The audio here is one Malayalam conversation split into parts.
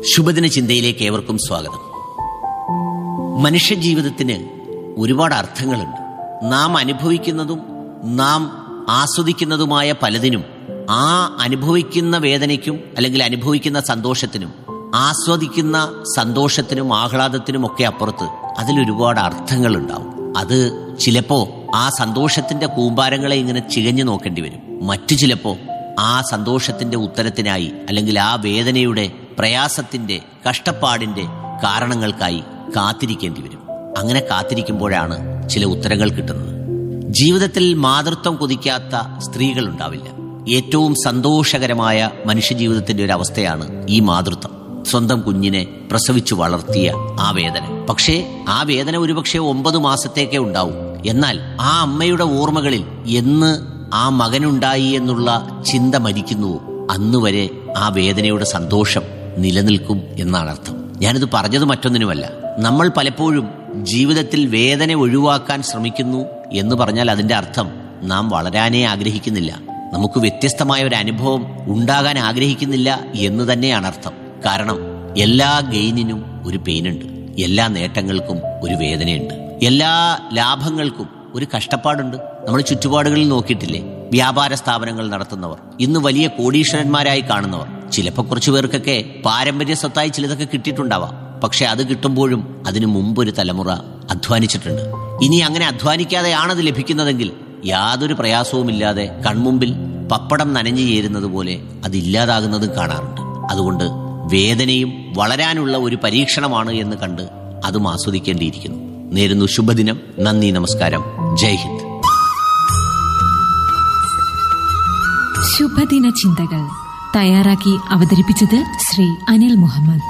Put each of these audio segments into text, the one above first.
ശുഭദിന ചിന്തയിലേക്ക് ഏവർക്കും സ്വാഗതം മനുഷ്യജീവിതത്തിന് ഒരുപാട് അർത്ഥങ്ങളുണ്ട് നാം അനുഭവിക്കുന്നതും നാം ആസ്വദിക്കുന്നതുമായ പലതിനും ആ അനുഭവിക്കുന്ന വേദനയ്ക്കും അല്ലെങ്കിൽ അനുഭവിക്കുന്ന സന്തോഷത്തിനും ആസ്വദിക്കുന്ന സന്തോഷത്തിനും ആഹ്ലാദത്തിനും ഒക്കെ അപ്പുറത്ത് അതിലൊരുപാട് അർത്ഥങ്ങളുണ്ടാവും അത് ചിലപ്പോ ആ സന്തോഷത്തിന്റെ കൂമ്പാരങ്ങളെ ഇങ്ങനെ ചികഞ്ഞു നോക്കേണ്ടി വരും മറ്റു ചിലപ്പോ ആ സന്തോഷത്തിന്റെ ഉത്തരത്തിനായി അല്ലെങ്കിൽ ആ വേദനയുടെ പ്രയാസത്തിന്റെ കഷ്ടപ്പാടിന്റെ കാരണങ്ങൾക്കായി കാത്തിരിക്കേണ്ടി വരും അങ്ങനെ കാത്തിരിക്കുമ്പോഴാണ് ചില ഉത്തരങ്ങൾ കിട്ടുന്നത് ജീവിതത്തിൽ മാതൃത്വം കൊതിക്കാത്ത സ്ത്രീകൾ ഉണ്ടാവില്ല ഏറ്റവും സന്തോഷകരമായ മനുഷ്യജീവിതത്തിന്റെ ഒരു അവസ്ഥയാണ് ഈ മാതൃത്വം സ്വന്തം കുഞ്ഞിനെ പ്രസവിച്ചു വളർത്തിയ ആ വേദന പക്ഷേ ആ വേദന ഒരുപക്ഷെ ഒമ്പത് മാസത്തേക്കേ ഉണ്ടാവും എന്നാൽ ആ അമ്മയുടെ ഓർമ്മകളിൽ എന്ന് ആ മകനുണ്ടായി എന്നുള്ള ചിന്ത മരിക്കുന്നുവോ അന്ന് വരെ ആ വേദനയുടെ സന്തോഷം നിലനിൽക്കും എന്നാണ് അർത്ഥം ഞാനിത് പറഞ്ഞത് മറ്റൊന്നിനുമല്ല നമ്മൾ പലപ്പോഴും ജീവിതത്തിൽ വേദന ഒഴിവാക്കാൻ ശ്രമിക്കുന്നു എന്ന് പറഞ്ഞാൽ അതിന്റെ അർത്ഥം നാം വളരാനേ ആഗ്രഹിക്കുന്നില്ല നമുക്ക് വ്യത്യസ്തമായ ഒരു അനുഭവം ഉണ്ടാകാൻ ആഗ്രഹിക്കുന്നില്ല എന്ന് തന്നെയാണ് അർത്ഥം കാരണം എല്ലാ ഗെയിനിനും ഒരു പെയിനുണ്ട് എല്ലാ നേട്ടങ്ങൾക്കും ഒരു വേദനയുണ്ട് എല്ലാ ലാഭങ്ങൾക്കും ഒരു കഷ്ടപ്പാടുണ്ട് നമ്മൾ ചുറ്റുപാടുകളിൽ നോക്കിയിട്ടില്ലേ വ്യാപാര സ്ഥാപനങ്ങൾ നടത്തുന്നവർ ഇന്ന് വലിയ കോടീശ്വരന്മാരായി കാണുന്നവർ ചിലപ്പോൾ കുറച്ചു പേർക്കൊക്കെ പാരമ്പര്യ സ്വത്തായി ചിലതൊക്കെ കിട്ടിയിട്ടുണ്ടാവാം പക്ഷെ അത് കിട്ടുമ്പോഴും അതിനു മുമ്പ് ഒരു തലമുറ അധ്വാനിച്ചിട്ടുണ്ട് ഇനി അങ്ങനെ അധ്വാനിക്കാതെയാണത് ലഭിക്കുന്നതെങ്കിൽ യാതൊരു പ്രയാസവുമില്ലാതെ കൺമുമ്പിൽ പപ്പടം നനഞ്ഞു ചേരുന്നത് പോലെ അതില്ലാതാകുന്നതും കാണാറുണ്ട് അതുകൊണ്ട് വേദനയും വളരാനുള്ള ഒരു പരീക്ഷണമാണ് എന്ന് കണ്ട് അതും ആസ്വദിക്കേണ്ടിയിരിക്കുന്നു നേരുന്നു ശുഭദിനം നന്ദി നമസ്കാരം ജയ് ഹിന്ദ് ശുഭദിന ചിന്തകൾ തയ്യാറാക്കി അവതരിപ്പിച്ചത് ശ്രീ അനിൽ മുഹമ്മദ്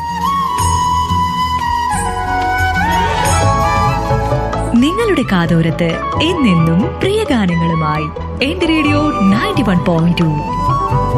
നിങ്ങളുടെ കാതോരത്ത് എന്നെന്നും പ്രിയ ഗാനങ്ങളുമായി എന്റെ radio ninety one point to